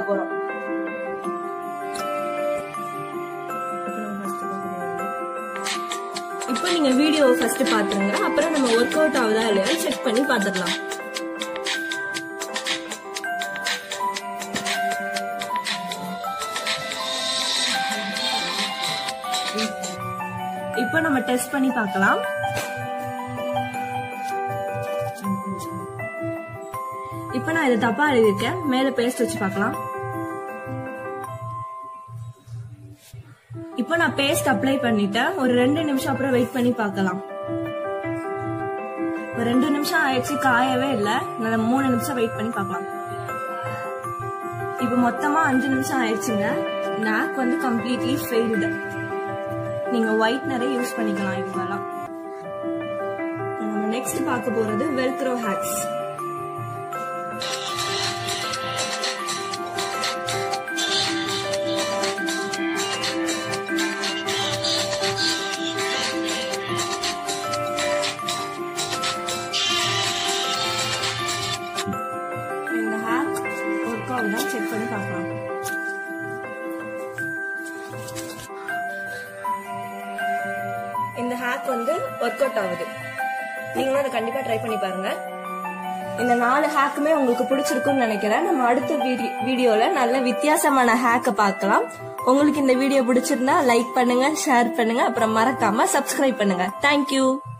போறோம் இப்போ நீங்க வீடியோ ஃபர்ஸ்ட் பாத்துருங்க அப்புறம் நம்ம ஒர்க் அவுட் ஆகுதா இல்லையா செக் பண்ணி பாத்துக்கலாம் இப்போ நம்ம டெஸ்ட் பண்ணி பார்க்கலாம் இப்போ நான் இதை தப்பா எழுதியிருக்கேன் மேல பேஸ்ட் வச்சு பார்க்கலாம் இப்போ நான் பேஸ்ட் அப்ளை பண்ணிட்டேன் ஒரு ரெண்டு நிமிஷம் அப்புறம் வெயிட் பண்ணி பார்க்கலாம் ஒரு ரெண்டு நிமிஷம் ஆயிடுச்சு காயவே இல்லை நான் மூணு நிமிஷம் வெயிட் பண்ணி பார்க்கலாம் இப்போ மொத்தமா அஞ்சு நிமிஷம் ஆயிடுச்சுங்க நாக் வந்து கம்ப்ளீட்லி ஃபெயில்டு நீங்க ஒயிட்னரே யூஸ் பண்ணிக்கலாம் இதுவெல்லாம் நம்ம நெக்ஸ்ட் பார்க்க போறது வெல்க்ரோ ஹேக்ஸ் இந்த ஹேக் ஒர்க் ஆகுதா செக் பண்ணி பார்க்கலாம் இந்த ஹேக் வந்து ஒர்க் அவுட் ஆகுது நீங்களும் அதை கண்டிப்பா ட்ரை பண்ணி பாருங்க இந்த நாலு ஹேக்குமே உங்களுக்கு பிடிச்சிருக்கும்னு நினைக்கிறேன் நம்ம அடுத்த வீடி- வீடியோல நல்ல வித்தியாசமான ஹேக்கை பார்க்கலாம் உங்களுக்கு இந்த வீடியோ பிடிச்சிருந்தா லைக் பண்ணுங்க ஷேர் பண்ணுங்க அப்புறம் மறக்காம சப்ஸ்கிரைப் பண்ணுங்க தேங்க்யூ